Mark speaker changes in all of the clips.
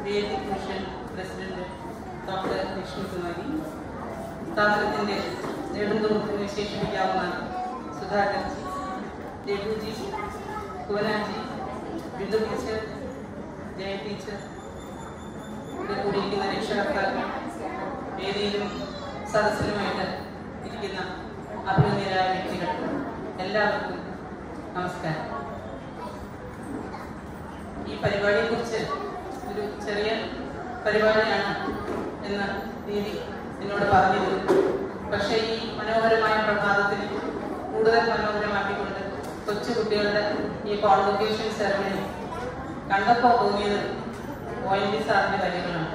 Speaker 1: Creative mission president doctor Lakshmi Kumari സ്ഥാപനത്തിൻ്റെ നെടുന്തൂർത്തിന് വിശേഷിപ്പിക്കാവുന്ന സുധാകർജി രഘുജി ഭുവനാജി ബിന്ദു ടീച്ചർ ജയ ടീച്ചർ ഇവിടെ കൂടിയിരിക്കുന്ന രക്ഷകർത്താക്കൾ വേദിയിലും സദസ്സിലുമായിട്ട് ഇരിക്കുന്ന അഭിനന്ദരായ വ്യക്തികൾ എല്ലാവർക്കും നമസ്കാരം ഈ പരിപാടിയെക്കുറിച്ച് ഒരു ചെറിയ പരിപാടിയാണ് എന്ന രീതി എന്നോട് പറഞ്ഞിരുന്നു പക്ഷേ ഈ മനോഹരമായ പ്രഭാതത്തിന് കൂടുതൽ മനോഹരമാക്കിക്കൊണ്ട് കൊച്ചുകുട്ടികളുടെ ഈ കോൺവൊക്കേഷൻ സെറമണി കണ്ടപ്പോൾ തോന്നിയത് ഒ എൻ വി സാറിന്റെ വരികളാണ്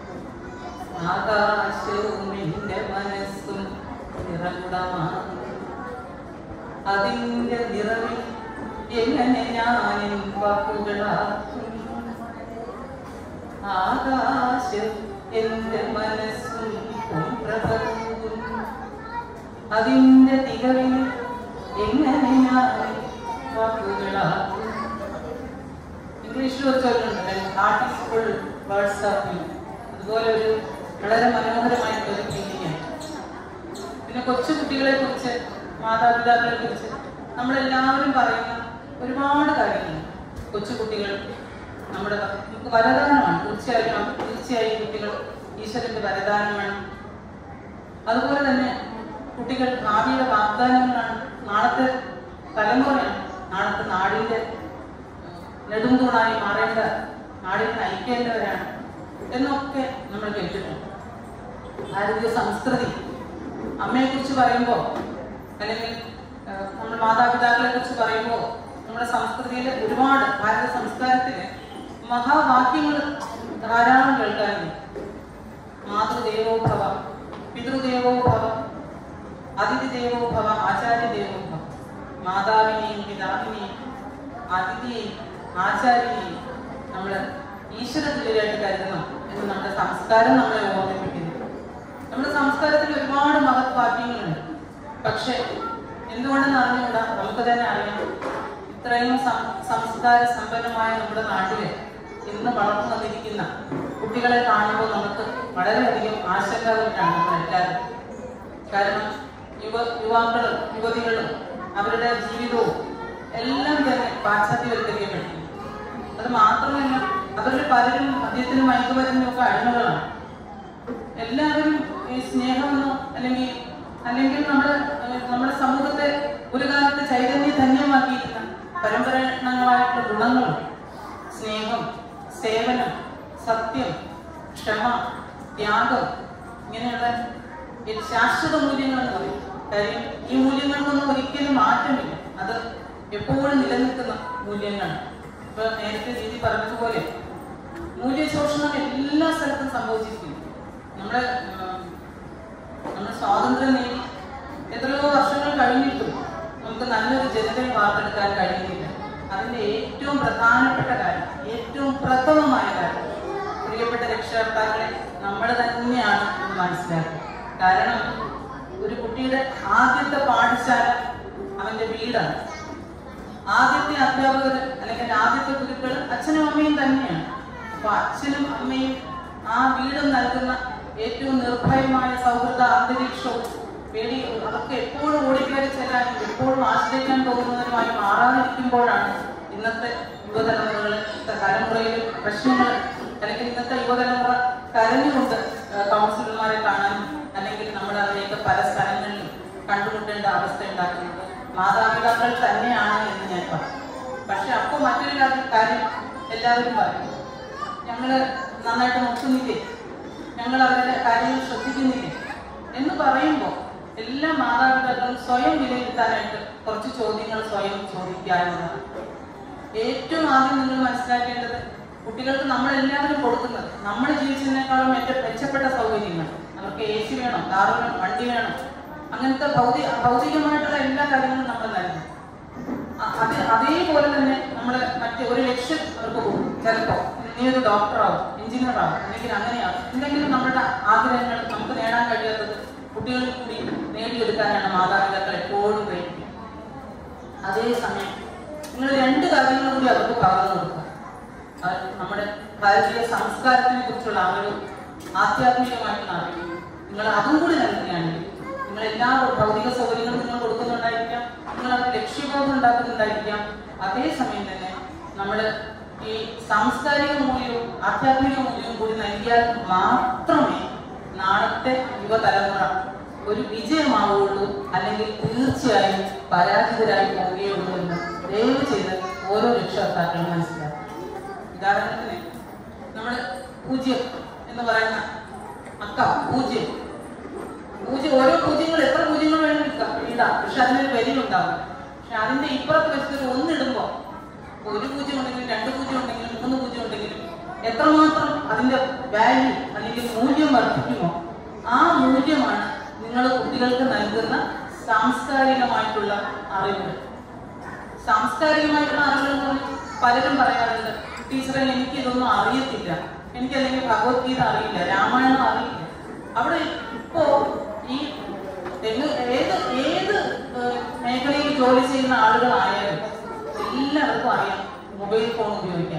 Speaker 1: ആകാശവും എന്റെ മനസ്സും നിറകുടമാണ് അതിന്റെ നിറവിൽ എങ്ങനെ ഞാൻ വാക്കുകളാക്കും ആകാശം എന്റെ മനസ്സും പ്രഭവും അതിന്റെ തികവിൽ എങ്ങനെ ഞാൻ വാക്കുകളാക്കും ഇംഗ്ലീഷിൽ ഒരു ചൊല്ലുണ്ട് artist full words of you അതുപോലെ ഒരു വളരെ മനോഹരമായിട്ടുള്ള ഒരു ഫീലിംഗാണ് പിന്നെ കൊച്ചു കുട്ടികളെ കുറിച്ച് മാതാപിതാക്കളെ കുറിച്ച് നമ്മളെല്ലാവരും പറയുന്ന ഒരുപാട് കാര്യങ്ങൾ കൊച്ചു കുട്ടികൾ നമ്മുടെ നമുക്ക് വരദാനമാണ് തീർച്ചയായും തീർച്ചയായും കുട്ടികൾ ഈശ്വരന്റെ വരദാനമാണ് അതുപോലെ തന്നെ കുട്ടികൾ ഭാവിയുടെ വാഗ്ദാനങ്ങളാണ് നാളത്തെ തലമുറയാണ് നാളത്തെ നാടിന്റെ നെടുന്തൂണായി മാറേണ്ട നാടിനെ നയിക്കേണ്ടവരാണ് എന്നൊക്കെ നമ്മൾ കേട്ടിട്ടുണ്ട് ഭാരതീയ സംസ്കൃതി അമ്മയെ കുറിച്ച് പറയുമ്പോൾ അല്ലെങ്കിൽ ഏഹ്, നമ്മുടെ മാതാപിതാക്കളെ കുറിച്ച് പറയുമ്പോൾ നമ്മുടെ സംസ്കൃതിയിലെ ഒരുപാട് ഭാരത സംസ്കാരത്തിലെ മഹാവാക്യങ്ങൾ ധാരാളം കേൾക്കാറുണ്ട് മാതൃദേവോ ഭവ പിതൃദേവോ ഭവ അതിഥി ദേവോ ഭവ ആചാര്യ ദേവോ ഭവ മാതാവിനെയും പിതാവിനെയും അതിഥിയെയും ആചാര്യനെയും നമ്മൾ ഈശ്വര തുല്യരായിട്ട് കരുതണം എന്ന് നമ്മുടെ സംസ്കാരം നമ്മളെ ഓർമ്മിപ്പിക്കുന്നു നമ്മുടെ സംസ്കാരത്തിൽ ഒരുപാട് മഹത്വാക്യങ്ങളുണ്ട് പക്ഷെ എന്തുകൊണ്ടെന്ന് അറിഞ്ഞുകൂടാ നമുക്ക് തന്നെ അറിയാം ഇത്രയും സം- സംസ്കാര സമ്പന്നമായ നമ്മുടെ നാട്ടില് ഇന്ന് വളർന്നു വന്നിരിക്കുന്ന കുട്ടികളെ കാണുമ്പോൾ നമുക്ക് വളരെയധികം ആശങ്കാകുലരാണ് നമ്മളെല്ലാവരും കാരണം യുവ യുവാക്കളും യുവതികളും അവരുടെ ജീവിതവും എല്ലാം തന്നെ പാശ്ചാത്യവൽക്കരിക്കപ്പെട്ടു അത് മാത്രമല്ല അവരിൽ പലരും മദ്യത്തിനും മയക്കുമരുന്നിനും ഒക്കെ അടിമകളാണ് എല്ലാവരും ഈ സ്നേഹമെന്നോ അല്ലെങ്കിൽ അല്ലെങ്കിൽ നമ്മുടെ ഏഹ്, നമ്മുടെ സമൂഹത്തെ ഒരു കാലത്ത് ചൈതന്യ ധന്യമാക്കിയിരുന്ന പരമ്പരാഗതങ്ങളായിട്ടുള്ള ഗുണങ്ങളും സ്നേഹം സേവനം സത്യം ക്ഷമ ത്യാഗം ഇങ്ങനെയുള്ള ഈ ശാശ്വത മൂല്യങ്ങൾ എന്ന് പറയും കാര്യം ഈ മൂല്യങ്ങൾക്കൊന്നും ഒരിക്കലും മാറ്റമില്ല അത് എപ്പോഴും നിലനിൽക്കുന്ന മൂല്യങ്ങളാണ് ഇപ്പൊ നേരത്തെ രീതി പറഞ്ഞതുപോലെ മൂല്യശോഷണം എല്ലാ സ്ഥലത്തും സംഭവിച്ചിരിക്കുന്നു നമ്മുടെ ഉം, നമ്മുടെ സ്വാതന്ത്ര്യം നേടി എത്രയോ വർഷങ്ങൾ കഴിഞ്ഞിട്ടും നമുക്ക് നല്ലൊരു ജനതയെ വാർത്തെടുക്കാൻ കഴിയുന്നില്ല അതിന്റെ ഏറ്റവും പ്രധാനപ്പെട്ട കാര്യം ഏറ്റവും പ്രഥമമായ കാര്യം പ്രിയപ്പെട്ട രക്ഷകർത്താക്കളെ നമ്മൾ തന്നെയാണ് എന്ന് മനസ്സിലാക്കുക കാരണം ഒരു കുട്ടിയുടെ ആദ്യത്തെ പാഠശാല അവന്റെ വീടാണ് ആദ്യത്തെ അധ്യാപകർ അല്ലെങ്കിൽ ആദ്യത്തെ ഗുരുക്കൾ അച്ഛനും അമ്മയും തന്നെയാണ് അപ്പൊ അച്ഛനും അമ്മയും ആ വീടും നൽകുന്ന ഏറ്റവും നിർഭയമായ സൗഹൃദ അന്തരീക്ഷവും പേടി അവർക്ക് എപ്പോഴും ഓടിക്കയറി ചെല്ലാനും എപ്പോഴും ആശ്രയിക്കാൻ തോന്നുന്നതിനുമായി മാറാതിരിക്കുമ്പോഴാണ് ഇന്നത്തെ യുവതലമുറകൾ തലമുറയിൽ പ്രശ്നങ്ങൾ അല്ലെങ്കിൽ ഇന്നത്തെ യുവതലമുറ കരഞ്ഞുകൊണ്ട് ഏഹ്, കൗൺസിലർമാരെ കാണാനും അല്ലെങ്കിൽ നമ്മൾ അവരെയൊക്കെ പല സ്ഥലങ്ങളിലും കണ്ടുമുട്ടേണ്ട അവസ്ഥ ഉണ്ടാക്കുന്നത് മാതാപിതാക്കൾ തന്നെയാണ് എന്ന് ഞാൻ പറയും പക്ഷെ അപ്പോൾ മറ്റൊരു കാര്യം- കാര്യം എല്ലാവരും പറയും ഞങ്ങള് നന്നായിട്ട് നോക്കുന്നില്ലേ ഞങ്ങൾ അവരുടെ കാര്യങ്ങൾ ശ്രദ്ധിക്കുന്നില്ലേ എന്ന് പറയുമ്പോൾ എല്ലാ മാതാപിതാക്കളും സ്വയം വിലയിരുത്താനായിട്ട് കുറച്ച് ചോദ്യങ്ങൾ സ്വയം ചോദിക്കാവുന്നതാണ് ഏറ്റവും ആദ്യം നിങ്ങൾ മനസ്സിലാക്കേണ്ടത് കുട്ടികൾക്ക് നമ്മൾ എല്ലാവരും കൊടുക്കുന്നത് നമ്മൾ ജീവിച്ചതിനേക്കാളും ഏറ്റവും മെച്ചപ്പെട്ട സൗകര്യങ്ങൾ അവർക്ക് എ സി വേണം കാർ വേണം വണ്ടി വേണം അങ്ങനത്തെ ഭൗതിക ഭൗതികമായിട്ടുള്ള എല്ലാ കാര്യങ്ങളും നമ്മൾ നൽകും അ- അത് അതേപോലെ തന്നെ നമ്മൾ മറ്റേ ഒരു ലക്ഷ്യം അവർക്ക് പോകും ചിലപ്പോ നീ ഒരു ഡോക്ടറാവും എഞ്ചിനീയർ ആവും അല്ലെങ്കിൽ അങ്ങനെയാവും എന്തെങ്കിലും നമ്മുടെ ആഗ്രഹങ്ങൾ നമുക്ക് നേടാൻ കഴിയാത്തത് കുട്ടികളിൽ കൂടി നേടിയെടുക്കാനാണ് മാതാപിതാക്കൾ എപ്പോഴും പ്രയത്നിക്കുന്നത് അതേസമയം നിങ്ങൾ രണ്ട് കാര്യങ്ങളും കൂടി അവർക്ക് പകർന്നു കൊടുക്കുക അത് നമ്മുടെ ഭാരതീയ സംസ്കാരത്തിനെ കുറിച്ചുള്ള അറിവ് ആധ്യാത്മികമായിട്ടുള്ള അറിവ് നിങ്ങൾ അതും കൂടി നൽകുകയാണെങ്കിൽ നിങ്ങൾ എല്ലാ ഭൗതിക സൗകര്യങ്ങളും നിങ്ങൾ കൊടുക്കുന്നുണ്ടായിരിക്കാം നിങ്ങൾ അത് ലക്ഷ്യബോധം ഉണ്ടാക്കുന്നുണ്ടായിരിക്കാം അതേസമയം തന്നെ നമ്മൾ ഈ സാംസ്കാരിക മൂല്യവും ആധ്യാത്മിക മൂല്യവും കൂടി നൽകിയാൽ മാത്രമേ നാളത്തെ യുവതലമുറ ഒരു വിജയമാവുകയുള്ളൂ അല്ലെങ്കിൽ തീർച്ചയായും പരാജിതരായി പോവുകയുള്ളൂ എന്ന് ദയവ് ചെയ്ത് ഓരോ രക്ഷകർത്താക്കളും മനസ്സിലാക്കും ഉദാഹരണത്തിന് നമ്മൾ പൂജ്യം എന്ന് പറയുന്ന അക്ക പൂജ്യം പൂജ്യം ഓരോ പൂജ്യങ്ങൾ എത്ര പൂജ്യങ്ങൾ വേണമെങ്കിൽ ഇടാം പക്ഷെ അതിനൊരു വിലയുണ്ടാവും പക്ഷെ അതിന്റെ ഇപ്പുറത്ത് വെച്ചിട്ട് ഒന്നിടുമ്പോൾ ഒരു പൂജ്യം ഉണ്ടെങ്കിലും രണ്ട് പൂജ്യം ഉണ്ടെങ്കിലും മൂന്ന് പൂജ്യം ഉണ്ടെങ്കിലും എത്രമാത്രം അതിന്റെ വാല്യൂ അല്ലെങ്കിൽ മൂല്യം വർദ്ധിക്കുമോ ആ മൂല്യമാണ് നിങ്ങൾ കുട്ടികൾക്ക് നൽകുന്ന സാംസ്കാരികമായിട്ടുള്ള അറിവുകൾ സാംസ്കാരികമായിട്ടുള്ള അറിവുകൾ എന്ന് പറഞ്ഞാൽ പലരും പറയാറുണ്ട് ടീച്ചറെ എനിക്ക് ഇതൊന്നും അറിയത്തില്ല എനിക്ക് അല്ലെങ്കിൽ ഭഗവത്ഗീത അറിയില്ല രാമായണം അറിയില്ല അവിടെ ഇപ്പോ ഈ തെങ്ങ് ഏത് ഏത് ഏഹ്, മേഖലയിൽ ജോലി ചെയ്യുന്ന ആളുകളായാലും എല്ലാവർക്കും അറിയാം മൊബൈൽ ഫോൺ ഉപയോഗിക്കാൻ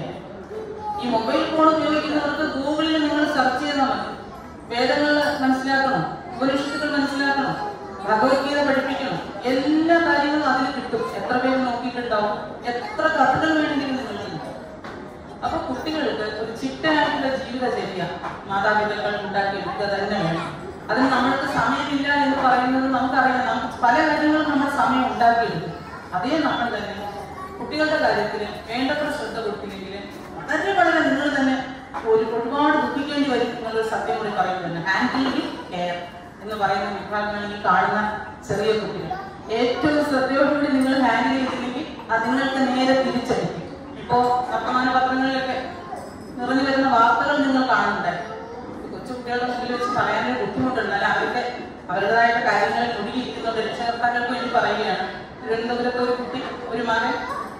Speaker 1: ഈ മൊബൈൽ ഫോൺ ഉപയോഗിക്കുന്നവർക്ക് ഗൂഗിളിൽ നിങ്ങൾ സെർച്ച് ചെയ്താൽ മതി വേദങ്ങൾ മനസ്സിലാക്കണം ഉപനിഷത്തുകൾ മനസ്സിലാക്കണം ഭഗവത്ഗീത പഠിപ്പിക്കണം എല്ലാ കാര്യങ്ങളും അതിൽ കിട്ടും എത്ര പേര് നോക്കിയിട്ടുണ്ടാവും എത്ര കഥകൾ വേണമെങ്കിലും നിങ്ങൾ കിട്ടും അപ്പൊ കുട്ടികൾക്ക് ഒരു ചിട്ടയായിട്ടുള്ള ജീവിതചര്യ മാതാപിതാക്കൾ ഉണ്ടാക്കിയെടുക്കുക തന്നെ വേണം അതിന് നമ്മൾക്ക് സമയമില്ല എന്ന് പറയുന്നത് നമുക്കറിയാം നമുക്ക് പല കാര്യങ്ങളും നമ്മൾ സമയം ഉണ്ടാക്കിയെടുക്കും അതേ നമ്മൾ തന്നെ കുട്ടികളുടെ കാര്യത്തിൽ വേണ്ടത്ര ശ്രദ്ധ കൊടുത്തില്ലെങ്കിൽ വളരെ വളരെ നിങ്ങൾ തന്നെ ഒരു ഒരുപാട് ദുഃഖിക്കേണ്ടി വരും എന്നുള്ളൊരു സത്യം കൂടി പറയുന്നുണ്ട് ഹാൻഡിൽ കെയർ എന്ന് പറയുന്ന വിഭാഗമാണ് ഈ കാണുന്ന ചെറിയ കുട്ടികൾ ഏറ്റവും ശ്രദ്ധയോടുകൂടി നിങ്ങൾ ഹാൻഡിൽ ചെയ്തില്ലെങ്കിൽ അത് നിങ്ങൾക്ക് നേരെ തിരിച്ചടിക്കും ഇപ്പോ വർത്തമാന പത്രങ്ങളിലൊക്കെ നിറഞ്ഞു വരുന്ന വാർത്തകൾ നിങ്ങൾ കാണുന്നുണ്ടായി കൊച്ചു കുട്ടികളുടെ മുമ്പിൽ വെച്ച് പറയാനൊരു ബുദ്ധിമുട്ടുണ്ട് അല്ല അവരുടെ അവരുടേതായിട്ട് കാര്യങ്ങളിൽ മുഴുകിയിരിക്കുന്നുണ്ട് രക്ഷകർത്താക്കൾക്ക് വേണ്ടി പറയുകയാണ് തിരുവനന്തപുരത്തെ ഒരു കുട്ടി ഒരു മകൻ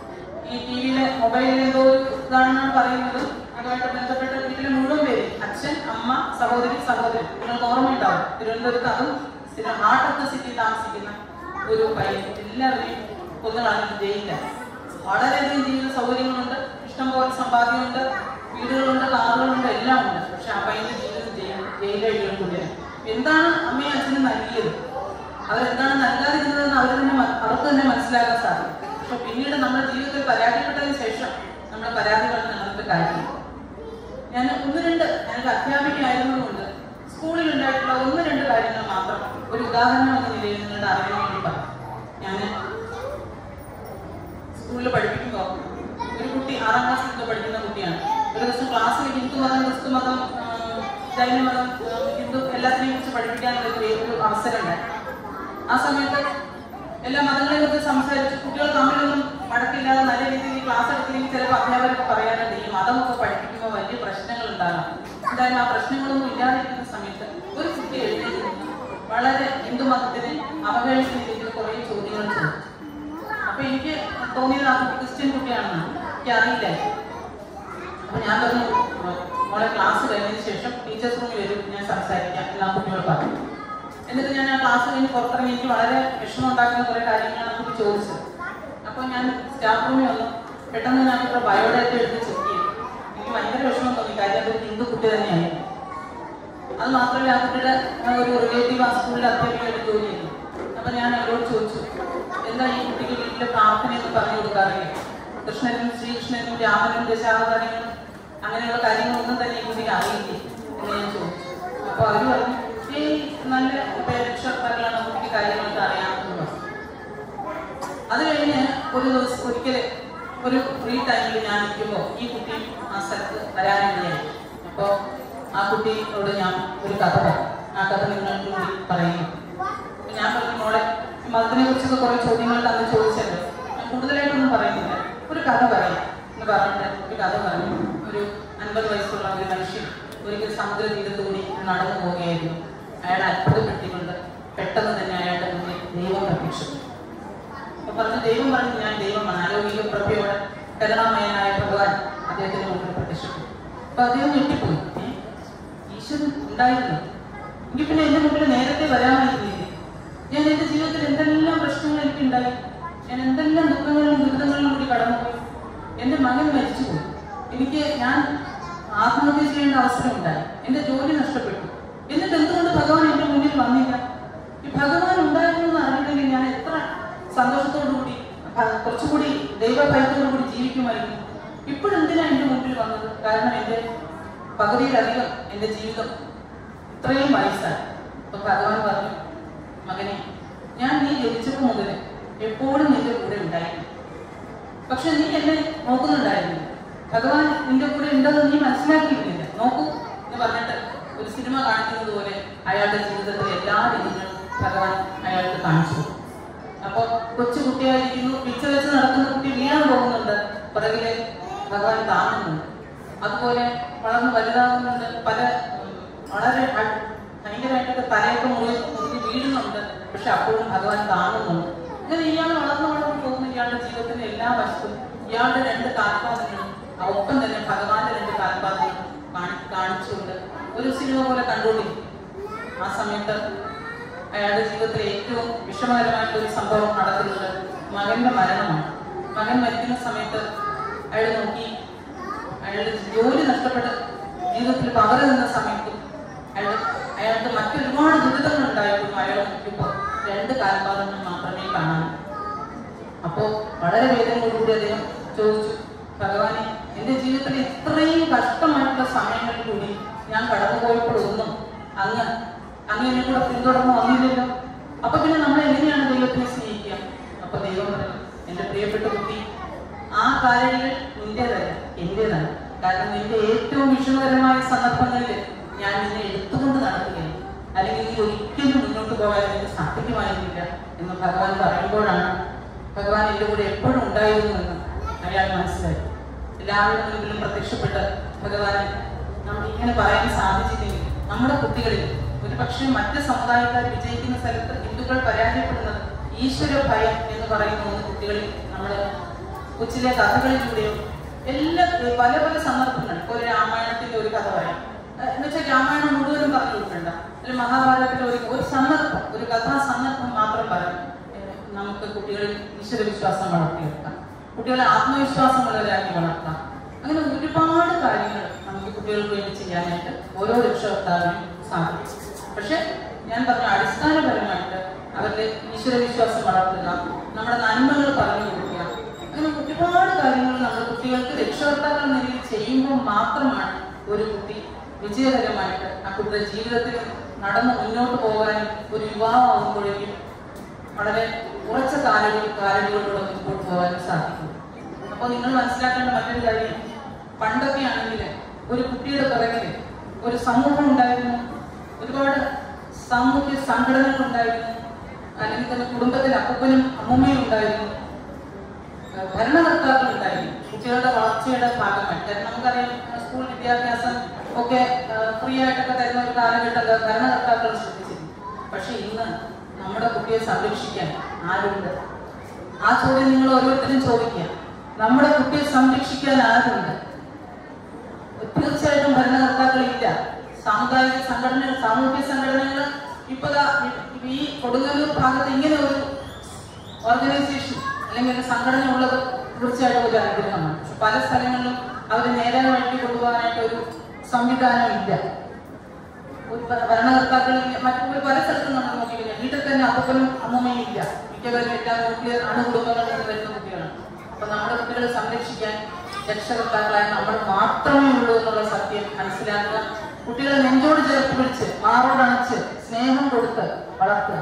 Speaker 1: ഈ ടി വിയിലെ മൊബൈലിൽ എന്തോ ഒരു ഇതാണെന്നാണ് പറയുന്നത് അതുമായിട്ട് ബന്ധപ്പെട്ട വീട്ടിലെ മുഴുവൻ പേര് അച്ഛൻ അമ്മ സഹോദരി സഹോദരൻ നിങ്ങൾക്ക് ഓർമ്മയുണ്ടാവും തിരുവനന്തപുരത്ത് അതും സ്ഥിരം ഹാർട്ട് ഓഫ് ദ സിറ്റി താമസിക്കുന്ന ഒരു പയ്യൻ എല്ലാവരെയും കൊന്നുകളാണ് ജയിലിലാണ് വളരെയധികം ജീവിത സൗകര്യങ്ങളുണ്ട് ഇഷ്ടംപോലെ സമ്പാദ്യമുണ്ട് വീടുകളുണ്ട് കാറുകളുണ്ട് എല്ലാം ഉണ്ട് പക്ഷെ ആ പയ്യന്റെ ജീവിതം ജയിലുകൂടിയാണ് എന്താണ് അമ്മയും അച്ഛനും നൽകിയത് അവരെന്താണ് നൽകാതിരുന്നതെന്ന് അവർ തന്നെ മ- അവർക്ക് തന്നെ മനസ്സിലാക്കാൻ സാധിക്കും പക്ഷെ പിന്നീട് നമ്മുടെ ജീവിതത്തിൽ പരാജയപ്പെട്ടതിന് ശേഷം നമ്മുടെ പരാതികൾ ഞങ്ങൾക്ക് കാര്യമില്ല ഞാൻ ഒന്ന് രണ്ട് ഞാനൊരു അധ്യാപികയായിരുന്നതുകൊണ്ട് സ്കൂളിൽ ഉണ്ടായിട്ടുള്ള ഒന്ന് രണ്ട് കാര്യങ്ങൾ മാത്രം ഒരു ഉദാഹരണം എന്ന നിലയിൽ നിങ്ങളുടെ അറിവിന് വേണ്ടി പറഞ്ഞു ഞാൻ സ്കൂളിൽ പഠിപ്പിക്കുമ്പോൾ ഒരു കുട്ടി ആറാം ക്ലാസ്സിൽ പഠിക്കുന്ന കുട്ടിയാണ് ഒരു ദിവസം ക്ലാസ്സിൽ ഹിന്ദു മതം ക്രിസ്തു മതം ആ, ജൈനമതം ആ, ഹിന്ദു എല്ലാത്തിനെയും കുറിച്ച് പഠിപ്പിക്കാനുള്ള ഒരു ഒരു അവസരം ഉണ്ടായി ആ സമയത്ത് എല്ലാ മതങ്ങളെ കുറിച്ച് സംസാരിച്ച് കുട്ടികൾ തമ്മിലൊന്നും വഴക്കില്ലാതെ നല്ല രീതിയിൽ ക്ലാസ് എടുത്തില്ലെങ്കിൽ ചിലപ്പോൾ അധ്യാപകരൊക്കെ പറയാറുണ്ട് ഈ മതമൊക്കെ പഠിപ്പിക്കുമ്പോൾ വലിയ പ്രശ്നങ്ങൾ ഉണ്ടാകാം എന്തായാലും ആ പ്രശ്നങ്ങളൊന്നും ഇല്ലാതിരിക്കുന്ന സമയത്ത് ഒരു കുട്ടി എഴുതി വളരെ ഹിന്ദു മതത്തിനെ അവഹേളിക്കുന്ന രീതിയിൽ കുറേ ചോദ്യങ്ങൾ ചോദിച്ചു അപ്പൊ എനിക്ക് തോന്നിയത് ആ കുട്ടി ക്രിസ്ത്യൻ കുട്ടിയാണെന്ന് എനിക്ക് അറിയില്ല അപ്പൊ ഞാൻ പറഞ്ഞു മോളെ ക്ലാസ് കഴിഞ്ഞതിന് ശേഷം ടീച്ചേഴ്സ് റൂമിൽ വരും ഞാൻ സംസാരിക്കാം എല്ലാ കുട്ടികളും പറഞ്ഞു എന്നിട്ട് ഞാൻ ആ ക്ലാസ് കഴിഞ്ഞ് പുറത്തിറങ്ങി എനിക്ക് വളരെ വിഷമം ഉണ്ടാക്കുന്ന കുറെ കാര്യങ്ങളാണ് കുട്ടി ചോദിച്ചത് അപ്പോൾ ഞാൻ സ്റ്റാഫ് റൂമിൽ വന്നു പെട്ടെന്ന് ഞാൻ അവരുടെ ബയോഡേറ്റ എടുത്ത് ചെക്ക് ചെയ്തു എനിക്ക് ഭയങ്കര വിഷമം തോന്നി കാര്യം അതൊരു ഹിന്ദു കുട്ടി തന്നെയായിരുന്നു അത് മാത്രമല്ല ആ കുട്ടിയുടെ ആ ഒരു റിലേറ്റീവ് ആ സ്കൂളിൽ അധ്യാപികയായിട്ട് ജോലി ചെയ്യുന്നു അപ്പൊ ഞാൻ അവരോട് ചോദിച്ചു എന്താ ഈ കുട്ടിക്ക് വീട്ടിലെ പ്രാർത്ഥനയൊക്കെ പറഞ്ഞു കൊടുക്കാറില്ലേ കൃഷ്ണനും ശ്രീകൃഷ്ണനും രാമനും ദശാവതാരങ്ങളും അങ്ങനെയുള്ള കാര്യങ്ങളൊന്നും തന്നെ ഈ കുട്ടിക്ക് അറിയില്ലേ എന്ന് ഞാൻ ചോദിച്ചു അപ്പൊ അവര് പറഞ്ഞു ഈ നല്ല രക്ഷകർത്താക്കളാണ് കുട്ടിക്ക് കാര്യങ്ങളൊക്കെ അറിയാമെന്ന് പറഞ്ഞു അത് കഴിഞ്ഞ് ഒരു ദിവസം ഒരിക്കൽ ഒരു ഫ്രീ ടൈമിൽ ഞാൻ നിൽക്കുമ്പോൾ ഈ കുട്ടി ആ സ്ഥലത്ത് വരാനിടയായി അപ്പോൾ ആ കുട്ടിയോട് ഞാൻ ഒരു കഥ പറഞ്ഞു ആ കഥ നിങ്ങൾക്ക് കൂടി പറയുന്നു അപ്പൊ ഞാൻ പറഞ്ഞു മോളെ ഈ മതത്തിനെ കുറിച്ചൊക്കെ കുറേ ചോദ്യങ്ങൾ അന്ന് ചോദിച്ചല്ലോ ഞാൻ കൂടുതലായിട്ടൊന്നും പറയുന്നില്ല ഒരു കഥ പറയാം എന്ന് പറഞ്ഞിട്ട് ഒരു കഥ പറഞ്ഞു ഒരു അൻപത് വയസ്സുള്ള ഒരു മനുഷ്യൻ ഒരിക്കൽ സമുദ്ര തീരത്തുകൂടി നടന്നു പോവുകയായിരുന്നു അയാൾ അത്ഭുതപ്പെട്ടിക്കൊണ്ട് പെട്ടെന്ന് തന്നെ അയാളുടെ മുന്നിൽ ദൈവം പ്രത്യക്ഷപ്പെട്ടു അപ്പൊ പറഞ്ഞു ദൈവം പറഞ്ഞു ഞാൻ ദൈവമാണ് ആരോഗ്യ പ്രഭയോടെ കരുണാമയനായ ഭഗവാൻ അദ്ദേഹത്തിന് മുമ്പിൽ പ്രത്യക്ഷപ്പെട്ടു അപ്പൊ അദ്ദേഹം ഞെട്ടിപ്പോയി ഏ? ഈശ്വരൻ ഉണ്ടായിരുന്നു എങ്കിൽ പിന്നെ എന്റെ മുമ്പിൽ നേരത്തെ വരാമായിരുന്നില്ലേ ഞാൻ എന്റെ ജീവിതത്തിൽ എന്തെല്ലാം പ്രശ്നങ്ങൾ എനിക്ക് ഉണ്ടായി ഞാൻ എന്തെല്ലാം ദുഃഖങ്ങളിലും ദുരിതങ്ങളിലും കൂടി കടന്നുപോയി എന്റെ മകൻ മരിച്ചുപോയി എനിക്ക് ഞാൻ ആത്മഹത്യ ചെയ്യേണ്ട അവസരം ഉണ്ടായി എന്റെ ജോലി നഷ്ടപ്പെട്ടു എന്നിട്ട് എന്തുകൊണ്ട് ഭഗവാൻ എന്റെ മുന്നിൽ വന്നില്ല ഈ ഭഗവാൻ ഉണ്ടായിരുന്നു എന്ന് അറിഞ്ഞില്ലെങ്കിൽ ഞാൻ എത്ര സന്തോഷത്തോടു കൂടി ഭ- കുറച്ചുകൂടി ദൈവഭയത്തോടു കൂടി ജീവിക്കുമായിരുന്നു ഇപ്പോഴെന്തിനാ എന്റെ മുന്നിൽ വന്നത് കാരണം എന്റെ പകുതിയിലധികം എന്റെ ജീവിതം ഇത്രയും വയസ്സായി അപ്പൊ ഭഗവാൻ പറഞ്ഞു മകനെ ഞാൻ നീ ജനിച്ചപ്പോൾ മുതൽ എപ്പോഴും നിന്റെ കൂടെ ഉണ്ടായിരുന്നു പക്ഷെ നീ എന്നെ നോക്കുന്നുണ്ടായിരുന്നു ഭഗവാൻ നിന്റെ കൂടെ ഉണ്ടെന്ന് നീ മനസ്സിലാക്കിയിരുന്നില്ല നോക്കൂ എന്ന് പറഞ്ഞിട്ട് ഒരു സിനിമ കാണിക്കുന്നത് പോലെ അയാളുടെ ജീവിതത്തിലെ എല്ലാ രീതികളും ഭഗവാൻ അയാൾക്ക് കാണിച്ചു കൊടുത്തു. അപ്പൊ കൊച്ചു കുട്ടിയായിരിക്കുന്നു പിച്ച വെച്ച് നടക്കുന്ന കുട്ടി വീണാൻ പോകുന്നുണ്ട് പുറകിലെ ഭഗവാൻ താങ്ങുന്നുണ്ട് അതുപോലെ വളർന്ന് വലുതാകുന്നുണ്ട് പല ഉം, വളരെ അ- ഭയങ്കരമായിട്ടൊക്കെ തലയൊക്കെ മുറി മുറിഞ്ഞ് വീഴുന്നുണ്ട് പക്ഷെ അപ്പോഴും ഭഗവാൻ താങ്ങുന്നുണ്ട് ഇങ്ങനെ ഇയാൾ വളർന്നു വളർന്നു പോകുന്ന ഇയാളുടെ ജീവിതത്തിന്റെ എല്ലാ വശത്തും ഇയാളുടെ രണ്ട് കാൽപാദങ്ങളും ഒപ്പം തന്നെ ഭഗവാന്റെ രണ്ട് കാൽപാദങ്ങളും കാണി കാണിച്ചുകൊണ്ട് ഒരു സിനിമ പോലെ കണ്ടുകൊണ്ടിരിക്കും ആ സമയത്ത് അയാളുടെ ജീവിതത്തിലെ ഏറ്റവും വിഷമകരമായിട്ടുള്ള ഒരു സംഭവം നടക്കുന്നത് മകന്റെ മരണമാണ് മകൻ മരിക്കുന്ന സമയത്ത് അയാൾ നോക്കി അയാളുടെ ജോലി നഷ്ടപ്പെട്ട് ജീവിതത്തിൽ പകര നിന്ന സമയത്തും അയാൾ അയാൾക്ക് മറ്റൊരുപാട് ദുരിതങ്ങൾ ഉണ്ടായിരുന്നു അയാൾ നോക്കിയപ്പോൾ രണ്ട് കാൽപാദങ്ങൾ മാത്രമേ കാണാൻ അപ്പോ വളരെ വേദനയോടുകൂടി അദ്ദേഹം ചോദിച്ചു ഭഗവാനെ എന്റെ ജീവിതത്തിൽ ഇത്രയും കഷ്ടമായിട്ടുള്ള സമയങ്ങളിൽ കൂടി ഞാൻ കടന്നുപോയപ്പോഴൊന്നും അങ്ങ് അങ്ങ് എന്നെ കൂടെ പിന്തുടർന്ന് വന്നില്ലല്ലോ അപ്പൊ പിന്നെ നമ്മൾ എങ്ങനെയാണ് ദൈവത്തിനെ സ്നേഹിക്കുക അപ്പൊ ദൈവം പറഞ്ഞു എന്റെ പ്രിയപ്പെട്ട കുട്ടി ആ കാലടികൾ നിന്റേതല്ല എന്റേതാണ് കാരണം നിന്റെ ഏറ്റവും വിഷമകരമായ സന്ദർഭങ്ങളിൽ ഞാൻ നിന്നെ എടുത്തുകൊണ്ട് നടക്കുകയാണ് അല്ലെങ്കിൽ നീ ഒരിക്കലും മുന്നോട്ട് പോകാൻ നിനക്ക് സാധിക്കുമായിരുന്നില്ല എന്ന് ഭഗവാൻ പറയുമ്പോഴാണ് ഭഗവാൻ എൻ്റെ കൂടെ എപ്പോഴും ഉണ്ടായിരുന്നു എന്ന് അയാൾ മനസ്സിലാക്കി എല്ലാവരുടെ മുൻപിലും പ്രത്യക്ഷപ്പെട്ട് ഭഗവാനെ നമുക്ക് ഇങ്ങനെ പറയാൻ സാധിച്ചില്ലെങ്കിൽ നമ്മുടെ കുട്ടികളിൽ ഒരു പക്ഷേ മറ്റ് സമുദായക്കാർ വിജയിക്കുന്ന സ്ഥലത്ത് ഹിന്ദുക്കൾ പരാജയപ്പെടുന്നത് ഈശ്വര ഭയം എന്ന് പറയുന്ന ഒന്ന് കുട്ടികളിൽ നമ്മൾ കൊച്ചിലെ കഥകളിലൂടെയോ എല്ലാ പല പല സന്ദർഭങ്ങൾ ഒരു രാമായണത്തിന്റെ ഒരു കഥ പറയാം ഏഹ് എന്ന് വെച്ചാൽ രാമായണം മുഴുവനും പറഞ്ഞു കൊടുക്കണ്ട അല്ലെങ്കിൽ മഹാഭാരതത്തിലെ ഒരു ഒരു സന്ദർഭം ഒരു കഥാ സന്ദർഭം മാത്രം പറയാം ഏഹ് നമുക്ക് കുട്ടികളിൽ ഈശ്വര വിശ്വാസം വളർത്തിയെടുക്കാം കുട്ടികളെ ആത്മവിശ്വാസമുള്ളവരാക്കി വളർത്താം അങ്ങനെ ഒരുപാട് കാര്യങ്ങൾ നമുക്ക് കുട്ടികൾക്ക് വേണ്ടി ചെയ്യാനായിട്ട് ഓരോ രക്ഷകർത്താവിനും സാധിക്കും പക്ഷെ ഞാൻ പറഞ്ഞ അടിസ്ഥാനപരമായിട്ട് അവരുടെ ഈശ്വര വിശ്വാസം വളർത്തുക നമ്മുടെ നന്മകൾ പറഞ്ഞു കൊടുക്കുക അങ്ങനെ ഒരുപാട് കാര്യങ്ങൾ നമ്മൾ കുട്ടികൾക്ക് രക്ഷകർത്താക്കൾ എന്ന രീതിയിൽ ചെയ്യുമ്പോൾ മാത്രമാണ് ഒരു കുട്ടി വിജയകരമായിട്ട് ആ കുട്ടിയുടെ ജീവിതത്തിൽ നടന്ന് മുന്നോട്ട് പോകാനും ഒരു യുവാവാകുമ്പോഴേക്കും വളരെ ഉറച്ച കാലടി കാലടികളോട് മുൻപോട്ട് പോകാനും സാധിക്കും അപ്പോൾ നിങ്ങൾ മനസ്സിലാക്കേണ്ട മറ്റൊരു കാര്യം പണ്ടൊക്കെ ആണെങ്കിൽ ഒരു കുട്ടിയുടെ പിറകിൽ ഒരു സമൂഹം ഉണ്ടായിരുന്നു ഒരുപാട് സാമൂഹ്യ സംഘടനകൾ ഉണ്ടായിരുന്നു അല്ലെങ്കിൽ തന്നെ കുടുംബത്തിൽ അപ്പനും അമ്മൂമ്മയും ഉണ്ടായിരുന്നു ഏഹ് ഭരണകർത്താക്കൾ ഉണ്ടായിരുന്നു കുട്ടികളുടെ വളർച്ചയുടെ ഭാഗമായി കാരണം നമുക്കറിയാം ഏഹ് സ്കൂൾ വിദ്യാഭ്യാസം ഒക്കെ ഫ്രീ ആയിട്ടൊക്കെ തരുന്ന ഒരു കാലഘട്ടം ഭരണകർത്താക്കൾ ശ്രദ്ധിച്ചിരുന്നു പക്ഷെ ഇന്ന് നമ്മുടെ കുട്ടിയെ സംരക്ഷിക്കാൻ ആരുണ്ട് ആ ചോദ്യം നിങ്ങൾ ഓരോരുത്തരും ചോദിക്കുക നമ്മുടെ കുട്ടിയെ സംരക്ഷിക്കാൻ ആരുണ്ട് തീർച്ചയായിട്ടും ഭരണകർത്താക്കളില്ല സാമുദായിക സംഘടന സാമൂഹ്യ സംഘടനകൾ ഇപ്പൊ ദാ ഈ- ഈ കൊടുങ്ങല്ലൂർ ഭാഗത്ത് ഇങ്ങനെ ഒരു ഓർഗനൈസേഷൻ അല്ലെങ്കിൽ ഒരു സംഘടന ഉള്ളത് തീർച്ചയായിട്ടും ഒരു അനുഗ്രഹമാണ് പക്ഷെ പല സ്ഥലങ്ങളിലും അവർ നേരെ വഴിക്ക് കൊണ്ടുപോകാനായിട്ട് ഒരു സംവിധാനം ഇല്ല ഒരു ഭ- ഭരണകർത്താക്കളിൽ മറ്റു ഒരു പല സ്ഥലത്തും നമ്മൾ നോക്കിക്കഴിഞ്ഞാൽ വീട്ടിൽ തന്നെ അപ്പനും അമ്മമ്മയും ഇല്ല മിക്കവരും എല്ലാം ന്യൂക്ലിയർ അണുകുടുംബങ്ങളിൽ നിന്ന് വരുന്ന കുട്ടികളാണ് അപ്പൊ നമ്മുടെ കുട്ടികളെ സംരക്ഷിക്കാൻ രക്ഷകർത്താക്കളായ നമ്മൾ മാത്രമേ ഉള്ളൂ എന്നുള്ള സത്യം മനസ്സിലാക്കുക കുട്ടികളെ നെഞ്ചോട് ചേർത്ത് പിടിച്ച് മാറോടണച്ച് സ്നേഹം കൊടുത്ത് വളർത്തുക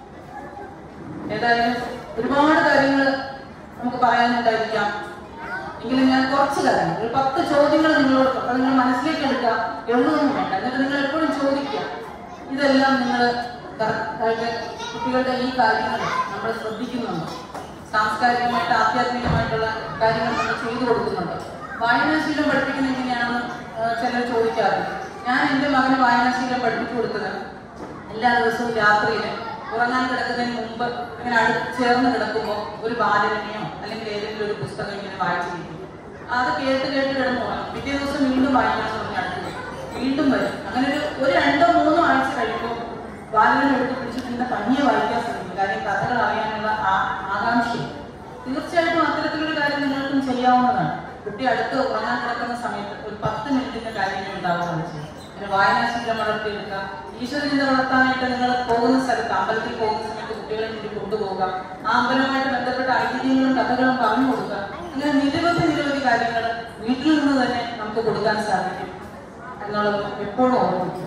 Speaker 1: ഏതായാലും ഒരുപാട് കാര്യങ്ങൾ നമുക്ക് പറയാനുണ്ടായിരിക്കാം എങ്കിലും ഞാൻ കുറച്ച് കാര്യങ്ങൾ ഒരു പത്ത് ചോദ്യങ്ങൾ നിങ്ങളോട് അത് നിങ്ങൾ മനസ്സിലേക്ക് എടുക്കുക എഴുതൊന്നും വേണ്ട എന്നിട്ട് നിങ്ങൾ എപ്പോഴും ചോദിക്കുക ഇതെല്ലാം നിങ്ങൾ കറക്റ്റായിട്ട് കുട്ടികളുടെ ഈ കാര്യങ്ങൾ നമ്മൾ ശ്രദ്ധിക്കുന്നുണ്ട് സാംസ്കാരികമായിട്ട് ആധ്യാത്മികമായിട്ടുള്ള കാര്യങ്ങൾ നമ്മൾ ചെയ്തു കൊടുക്കുന്നുണ്ട് വായനാശീലം പഠിപ്പിക്കുന്ന എങ്ങനെയാണെന്ന് ആ, ചിലർ ചോദിക്കാറുണ്ട് ഞാൻ എൻ്റെ മകന് വായനാശീലം പഠിപ്പിച്ചു കൊടുത്തത് എല്ലാ ദിവസവും രാത്രിയിൽ ഉറങ്ങാൻ കിടക്കുന്നതിന് മുമ്പ് ഇങ്ങനെ അടുത്ത് ചേർന്ന് കിടക്കുമ്പോൾ ഒരു ബാലരമയോ അല്ലെങ്കിൽ ഏതെങ്കിലും ഒരു പുസ്തകം ഇങ്ങനെ വായിച്ചിരിക്കും അത് കേട്ട് കേട്ട് കിടന്ന് ഉറങ്ങും പിറ്റേ ദിവസം വീണ്ടും വായിക്കാൻ തുടങ്ങി അടുത്ത് വരും. വീണ്ടും വരും അങ്ങനെ ഒരു ഒരു രണ്ടോ മൂന്നോ ആഴ്ച കഴിയുമ്പോൾ ബാലരമ എടുത്ത് പിടിച്ചിട്ട് ഇങ്ങനെ തനിയെ വായിക്കാൻ ശ്രമിക്കും കാര്യം കഥകൾ അറിയാനുള്ള ആ ആകാംക്ഷയും തീർച്ചയായിട്ടും അത്തരത്തിലൊരു കാര്യം നിങ്ങൾക്കും ചെയ്യാവുന്നതാണ് കുട്ടി അടുത്ത് ഉറങ്ങാൻ കിടക്കുന്ന സമയത്ത് ഒരു പത്ത് മിനിറ്റിന്റെ കാര്യങ്ങൾ ഉണ്ടാവുകയാണ് ചെയ്യുന്നത് പിന്നെ വായനാശീലം വളർത്തിയെടുക്കുക ഈശ്വരചിന്ത വളർത്താനായിട്ട് നിങ്ങൾ പോകുന്ന സ്ഥലത്ത് അമ്പലത്തിൽ പോകുന്ന സമയത്ത് കുട്ടികളെ കൂടി കൊണ്ടുപോകുക ആ അമ്പലവുമായിട്ട് ബന്ധപ്പെട്ട ഐതിഹ്യങ്ങളും കഥകളും പറഞ്ഞു കൊടുക്കുക അങ്ങനെ നിരവധി നിരവധി കാര്യങ്ങൾ വീട്ടിൽ നിന്ന് തന്നെ നമുക്ക് കൊടുക്കാൻ സാധിക്കും എന്നുള്ളത് എപ്പോഴും ഓർമ്മിക്കും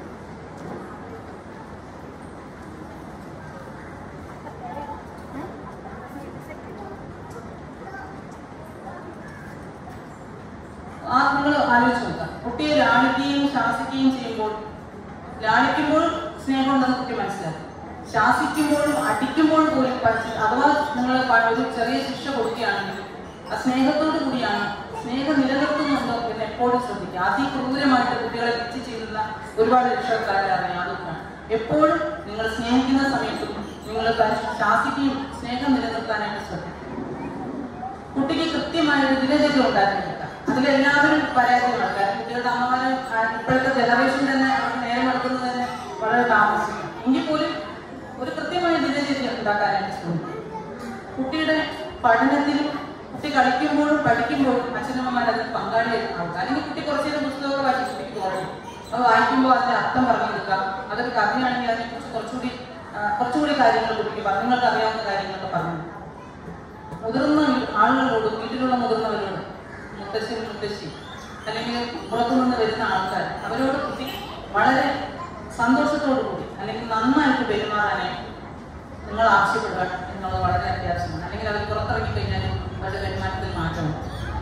Speaker 1: ആ നിങ്ങൾ ആലോചിച്ച് നോക്കുക കുട്ടിയെ ലാളിക്കുകയും ശാസിക്കുകയും ചെയ്യുമ്പോൾ ലാളിക്കുമ്പോൾ സ്നേഹം ഉണ്ടെന്ന് കുട്ടി മനസ്സിലാക്കും ശാസിക്കുമ്പോഴും അടിക്കുമ്പോഴും പോലും പഠിച്ച് അഥവാ നിങ്ങൾ ഒരു ചെറിയ ശിക്ഷ കൊടുക്കുകയാണെങ്കിൽ ആ സ്നേഹത്തോടു കൂടിയാണ് സ്നേഹം നിലനിർത്തുന്നുണ്ടോ എന്ന് എപ്പോഴും ശ്രദ്ധിക്കുക അതിക്രൂരമായിട്ട് കുട്ടികളെ പിച്ച് ചെയ്യുന്ന ഒരുപാട് രക്ഷകർത്താരെ അറിയാം അതുകൊണ്ടാണ് എപ്പോഴും നിങ്ങൾ സ്നേഹിക്കുന്ന സമയത്തും നിങ്ങൾ ശാസിക്കുകയും സ്നേഹം നിലനിർത്താനായിട്ട് ശ്രദ്ധിക്കുക കുട്ടിക്ക് കൃത്യമായ ഒരു ദിനചര്യ ഉണ്ടാക്കിയെടുക്കാം അതിലെല്ലാവരും പരാജയമാണ് കാരണം കുട്ടികളുടെ അമ്മമാര് ആ ഇപ്പോഴത്തെ ജനറേഷൻ തന്നെ അവർക്ക് നേരം എടുക്കുന്നത് തന്നെ വളരെ താമസിക്കും എങ്കിൽ പോലും ഒരു കൃത്യമായ ദിനചര്യ ഉണ്ടാക്കാനായിട്ട് ശ്രമിക്കും കുട്ടിയുടെ പഠനത്തിലും കുട്ടി കളിക്കുമ്പോഴും പഠിക്കുമ്പോഴും അച്ഛനമ്മമാർ അതിൽ പങ്കാളിയായിട്ടുണ്ടാവുക അല്ലെങ്കിൽ കുട്ടി കുറച്ചു നേരം പുസ്തകമൊക്കെ വായിച്ച് കുട്ടിക്ക് തോന്നും അത് വായിക്കുമ്പോൾ അതിന്റെ അർത്ഥം പറഞ്ഞു കൊടുക്കാം അതൊരു കഥയാണെങ്കിൽ അതിനെക്കുറിച്ച് കുറച്ചുകൂടി ആ, കുറച്ചുകൂടി കാര്യങ്ങൾ കുട്ടിക്ക് പറഞ്ഞു നിങ്ങൾക്ക് അറിയാവുന്ന കാര്യങ്ങളൊക്കെ പറഞ്ഞു മുതിർന്ന ആളുകളോട് വീട്ടിലുള്ള മുതിർന്നവരോട് മുത്തശ്ശി മുത്തശ്ശി അല്ലെങ്കിൽ പുറത്തുനിന്ന് വരുന്ന ആൾക്കാർ അവരോട് കുട്ടി വളരെ സന്തോഷത്തോടു കൂടി അല്ലെങ്കിൽ നന്നായിട്ട് പെരുമാറാനായിട്ട് നിങ്ങൾ ആവശ്യപ്പെടുക എന്നുള്ളത് വളരെ അത്യാവശ്യമാണ് അല്ലെങ്കിൽ അവർ പുറത്തിറങ്ങി കഴിഞ്ഞാൽ അവരുടെ പെരുമാറ്റത്തിൽ മാറ്റമുണ്ട്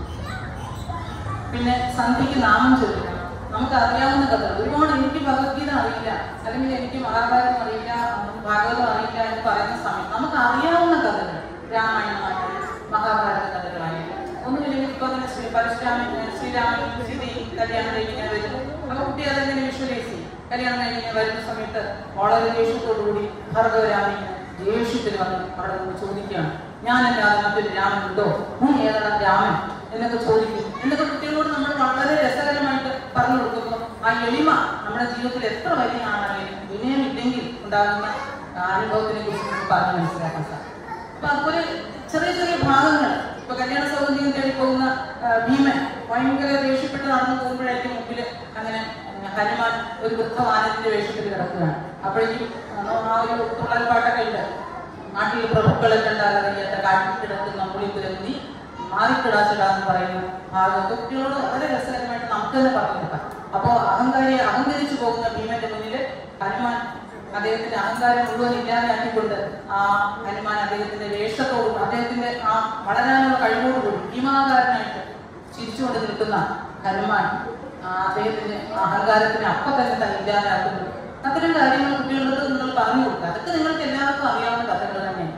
Speaker 1: പിന്നെ സന്ധ്യയ്ക്ക് നാമം ചൊല്ലുക നമുക്ക് അറിയാവുന്ന കഥകൾ ഒരുപാട് എനിക്ക് ഭഗവത്ഗീത അറിയില്ല അല്ലെങ്കിൽ എനിക്ക് മഹാഭാരതം അറിയില്ല ഭാഗവതം അറിയില്ല എന്ന് പറയുന്ന സമയം നമുക്ക് അറിയാവുന്ന കഥകൾ രാമായണമായിട്ട് മഹാഭാരത കഥകളായിട്ട് ഒന്നുമില്ലെങ്കിൽ ഇപ്പൊ തന്നെ ശ്രീ പരശുരാമൻ ശ്രീരാമൻ സീതി കല്യാണം കഴിക്കാൻ വരുന്നു അപ്പൊ കുട്ടി അതെങ്ങനെ വിഷ്വലൈസ് ചെയ്യും കല്യാണം കഴിഞ്ഞ് വരുന്ന സമയത്ത് വളരെ ദേഷ്യത്തോടുകൂടി ഭർഗവരാമൻ ദേഷ്യത്തിൽ വന്ന് അവിടെ നിന്ന് ചോദിക്കുകയാണ് ഞാനല്ലാതെ മറ്റൊരു രാമൻ ഉണ്ടോ നീ ഏതാണ് രാമൻ എന്നൊക്കെ ചോദിക്കും എന്നൊക്കെ കുട്ടികളോട് നമ്മൾ വളരെ രസകരമായിട്ട് പറഞ്ഞു കൊടുക്കുമ്പോൾ ആ എളിമ നമ്മുടെ ജീവിതത്തിൽ എത്ര വലിയ ആണെങ്കിലും വിനയമില്ലെങ്കിൽ ഉണ്ടാകുന്ന ആ അനുഭവത്തിനെ കുറിച്ച് നമുക്ക് പറഞ്ഞ് മനസ്സിലാക്കാൻ സാധിക്കും അപ്പൊ അതുപോലെ ചെറിയ ചെറിയ ഭാഗങ്ങൾ ഇപ്പൊ കല്യാണ സൗകര്യം തേടി പോകുന്ന ആ, ഭീമൻ ഭയങ്കര ദേഷ്യപ്പെട്ട് നടന്നു പോകുമ്പോഴായിരിക്കും മുമ്പിൽ അങ്ങനെ ഉം, ഹനുമാൻ ഒരു വൃദ്ധവാനത്തിന്റെ വേഷത്തിൽ കിടക്കുകയാണ് അപ്പോഴേക്കും ആ, ആ ഒരു തുള്ളൽ പാട്ടൊക്കെ ഉണ്ട് നാട്ടിൽ പ്രഭുക്കളെ കണ്ടാൽ അറിയാത്ത കാട്ടിൽ കിടക്കുന്ന മുളിപ്പുരന്തി മാറിക്കിടാച്ചിടാന്ന് പറയുന്ന ഭാഗമൊക്കെ കുട്ടികളോട് വളരെ രസകരമായിട്ട് നമുക്ക് തന്നെ പറഞ്ഞു കൊടുക്കാം അപ്പോ അഹങ്കാരിയെ അഹങ്കരിച്ചു പോകുന്ന ഭീമന്റെ മുന്നിൽ ഹനുമാൻ അദ്ദേഹത്തിന്റെ അഹങ്കാരം മുഴുവൻ ഇല്ലാതെയാക്കിക്കൊണ്ട് ആ ഹനുമാൻ അദ്ദേഹത്തിന്റെ വേഷത്തോടും അദ്ദേഹത്തിന്റെ ആ വളരാനുള്ള കഴിവോടുകൂടി ഭീമാകാരനായിട്ട് ചിരിച്ചുകൊണ്ട് നിൽക്കുന്ന ഹനുമാൻ ആ അദ്ദേഹത്തിന്റെ അഹങ്കാരത്തിന് അപ്പൊ തന്നെ തന്നെ ഇല്ലാതാക്കുന്നു അത്തരം കാര്യങ്ങൾ കുട്ടികളോട് നിങ്ങൾ പറഞ്ഞു കൊടുക്കുക അതൊക്കെ നിങ്ങൾക്ക് എല്ലാവർക്കും അറിയാവുന്ന കഥകൾ തന്നെയാണ്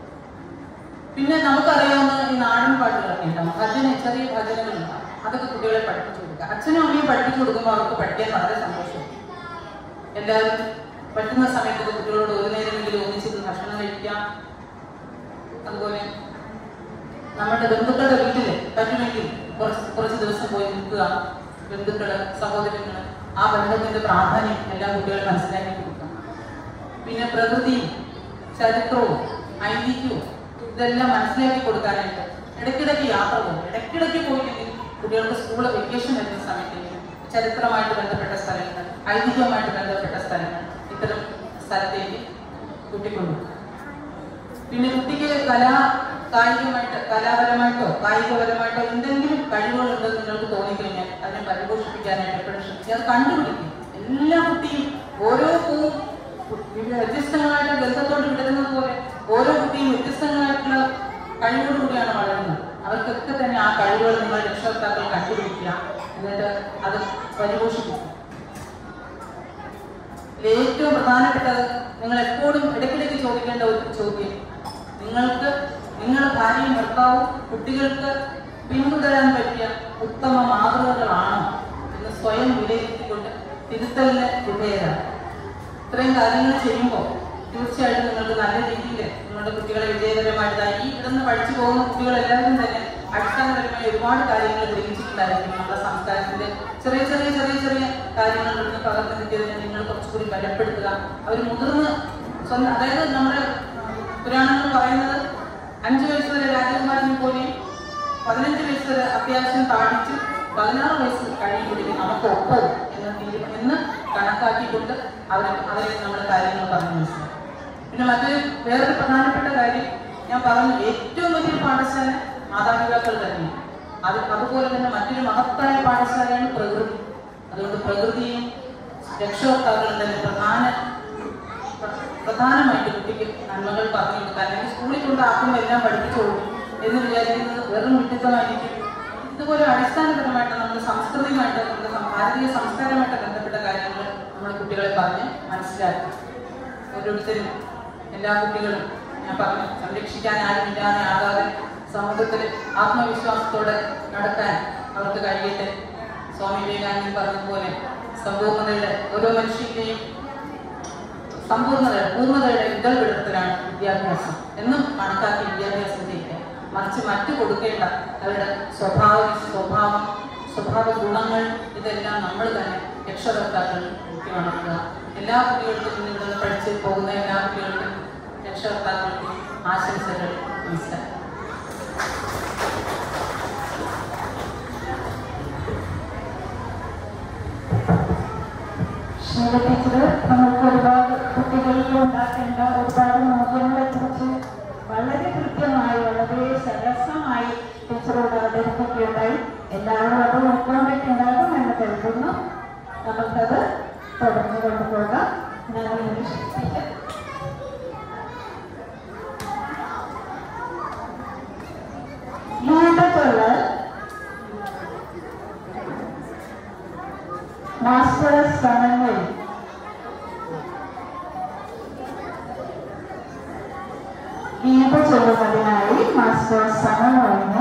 Speaker 1: പിന്നെ നമുക്കറിയാവുന്ന ഈ നാടൻ പാട്ടുകളൊക്കെ ഉണ്ടാവും ഭജന ചെറിയ ഭജനകളുണ്ടാവും അതൊക്കെ കുട്ടികളെ പഠിപ്പിച്ചു കൊടുക്കുക അച്ഛനും അമ്മയും പഠിപ്പിച്ചു കൊടുക്കുമ്പോൾ അവർക്ക് പഠിക്കാൻ വളരെ സന്തോഷം എല്ലാവരും പറ്റുന്ന സമയത്ത് കുട്ടികളോട് ഒരു നേരമെങ്കിലും ഒന്നിച്ചിരുന്ന് ഭക്ഷണം കഴിക്കാം അതുപോലെ നമ്മുടെ ബന്ധുക്കളുടെ വീട്ടിൽ പറ്റുമെങ്കിൽ കുറച്ച് കുറച്ച് ദിവസം പോയി നിൽക്കുക ബന്ധുക്കള് സഹോദരങ്ങള് ആ ബന്ധത്തിന്റെ പ്രാധാന്യം എല്ലാ കുട്ടികളും മനസ്സിലാക്കി കൊടുക്കണം പിന്നെ പ്രകൃതിയും ചരിത്രവും ഐതിഹ്യവും ഇതെല്ലാം മനസ്സിലാക്കി കൊടുക്കാനായിട്ട് ഇടയ്ക്കിടയ്ക്ക് യാത്ര പോകും ഇടയ്ക്കിടയ്ക്ക് പോയില്ലെങ്കിൽ കുട്ടികൾക്ക് സ്കൂള് വെക്കേഷൻ വരുന്ന സമയത്തേക്ക് ചരിത്രമായിട്ട് ബന്ധപ്പെട്ട സ്ഥലങ്ങൾ ഐതിഹ്യവുമായിട്ട് ബന്ധപ്പെട്ട സ്ഥലങ്ങൾ ഇത്തരം സ്ഥലത്തേക്ക് കൂട്ടിക്കൊണ്ടുപോകും പിന്നെ കുട്ടിക്ക് കലാ കായികമായിട്ട് കലാപരമായിട്ടോ കായികപരമായിട്ടോ എന്തെങ്കിലും കഴിവുകളുണ്ടെന്ന് നിങ്ങൾക്ക് തോന്നിക്കഴിഞ്ഞാൽ അതിനെ പരിപോഷിപ്പിക്കാനായിട്ട് എപ്പോഴും ശ്രമിക്കുക അത് കണ്ടുപിടിക്കും എല്ലാ കുട്ടിയും ഓരോ പൂവും വ്യത്യസ്തങ്ങളായിട്ട് ഗന്ധത്തോട് വിടരുന്നത് പോലെ ഓരോ കുട്ടിയും വ്യത്യസ്തങ്ങളായിട്ടുള്ള കഴിവോട് കൂടിയാണ് വളരുന്നത് അവർക്കൊക്കെ തന്നെ ആ കഴിവുകൾ നിങ്ങൾ രക്ഷകർത്താക്കൾ കണ്ടുപിടിക്കുക എന്നിട്ട് അത് പരിപോഷിപ്പിക്കുക ഇതിൽ ഏറ്റവും പ്രധാനപ്പെട്ടത് നിങ്ങൾ എപ്പോഴും ഇടയ്ക്കിടയ്ക്ക് ചോദിക്കേണ്ട ഒരു ചോദ്യം നിങ്ങൾക്ക് നിങ്ങളുടെ ഭാര്യയും ഭർത്താവും കുട്ടികൾക്ക് പിന്തുടരാൻ പറ്റിയ ഉത്തമ മാതൃകകളാണോ എന്ന് സ്വയം വിലയിരുത്തിക്കൊണ്ട് തിരുത്തലിന് വിധേയരാണ് ഇത്രയും കാര്യങ്ങൾ ചെയ്യുമ്പോൾ തീർച്ചയായിട്ടും നിങ്ങൾക്ക് നല്ല രീതിയിൽ നിങ്ങളുടെ കുട്ടികളെ വിജയകരമായിട്ട് ഈ ഇവിടുന്ന് പഠിച്ചു പോകുന്ന കുട്ടികളെല്ലാവരും തന്നെ അടിസ്ഥാനപരമായി ഒരുപാട് കാര്യങ്ങൾ ഗ്രഹിച്ചിട്ടുണ്ടായിരിക്കും നമ്മുടെ സംസ്കാരത്തിന്റെ ചെറിയ ചെറിയ ചെറിയ ചെറിയ കാര്യങ്ങൾ ഇവിടുന്ന് പകർന്നു കിട്ടിയതിനെ നിങ്ങൾ കുറച്ചുകൂടി ബലപ്പെടുത്തുക അവർ മുതിർന്ന് സ്വന്തം അതായത് നമ്മുടെ പുരാണങ്ങൾ പറയുന്നത് അഞ്ചു വയസ്സ് വരെ രാജകുമാരനെ പോലെയും പതിനഞ്ച് വയസ്സ് വരെ അത്യാവശ്യം താഴ്ച പതിനാറ് വയസ്സ് കഴിയുമ്പോഴേക്കും നമുക്ക് ഒപ്പം എന്ന് തീരു- എന്ന് കണക്കാക്കിക്കൊണ്ട് അവരെ അവരെ നമ്മൾ കാര്യങ്ങൾ പറഞ്ഞു മനസ്സിലാക്കും പിന്നെ മറ്റൊരു വേറൊരു പ്രധാനപ്പെട്ട കാര്യം ഞാൻ പറഞ്ഞു ഏറ്റവും വലിയ പാഠശാല മാതാപിതാക്കൾ തന്നെയാണ് അത് അതുപോലെ തന്നെ മറ്റൊരു മഹത്തായ പാഠശാലയാണ് പ്രകൃതി അതുകൊണ്ട് പ്രകൃതിയും രക്ഷകർത്താക്കളും തന്നെ പ്രധാന പ്രധാനമായിട്ട് കുട്ടിക്ക് നന്മകൾ പറഞ്ഞു കൊടുക്കുക അല്ലെങ്കിൽ സ്കൂളിൽ കൊണ്ടാക്കുമ്പോൾ എല്ലാം പഠിപ്പിച്ചോളൂ എന്ന് വിചാരിക്കുന്നത് വെറും വിഡിത്തമായിരിക്കും ഇതുപോലെ അടിസ്ഥാനപരമായിട്ട് നമ്മുടെ സംസ്കൃതിയുമായിട്ട് നമ്മുടെ സം- ഭാരതീയ സംസ്കാരമായിട്ട് ബന്ധപ്പെട്ട കാര്യങ്ങൾ നമ്മൾ കുട്ടികളെ പറഞ്ഞ് മനസ്സിലാക്കി ഓരോരുത്തരും എല്ലാ കുട്ടികളും ഞാൻ പറഞ്ഞു സംരക്ഷിക്കാൻ ആരുമില്ലാതെ ആകാതെ സമൂഹത്തിൽ ആത്മവിശ്വാസത്തോടെ നടക്കാൻ അവർക്ക് കഴിയട്ടെ സ്വാമി വിവേകാനന്ദൻ പറഞ്ഞതുപോലെ സമ്പൂർണ്ണതയുടെ ഓരോ മനുഷ്യന്റെയും സമ്പൂർണ്ണതയുടെ പൂർണ്ണതയുടെ ഇതൾ വിടത്തിലാണ് വിദ്യാഭ്യാസം എന്നും കണക്കാക്കി വിദ്യാഭ്യാസം ചെയ്യുക മറിച്ച് മറ്റു കൊടുക്കേണ്ട അവരുടെ സ്വഭാവ സ്വഭാവം സ്വഭാവ ഗുണങ്ങൾ ഇതെല്ലാം നമ്മൾ തന്നെ രക്ഷകർത്താക്കൾ കുട്ടിയുണർത്തുക എല്ലാ കുട്ടികൾക്കും ഇന്ന് ഇവിടെ നിന്ന് പഠിച്ച് പോകുന്ന എല്ലാ കുട്ടികൾക്കും രക്ഷകർത്താക്കൾക്കും ആശംസകൾ നമസ്കാരം
Speaker 2: ശീല ടീച്ചർ നമുക്ക് ഒരുപാട് കുട്ടികൾക്ക് ഉണ്ടാക്കേണ്ട ഒരുപാട് മൂല്യങ്ങളെ കുറിച്ച് വളരെ കൃത്യമായി വളരെ സരസമായി ടീച്ചറോട് അവതരിപ്പിക്കുകയുണ്ടായി എല്ലാവരും അത് ഉൾക്കൊണ്ടിട്ടുണ്ടാകും എന്ന് കരുതുന്നു നമുക്കത് തുടർന്ന് കൊണ്ടുപോകാം ഞാൻ ഇംഗ്ലീഷ് ടീച്ചർ ഗീതകള് മാസ്റ്റർ സ്ഥലങ്ങൾ ഗീത ചൊല്ലുന്നതിനായി മാസ്റ്റർ സമയം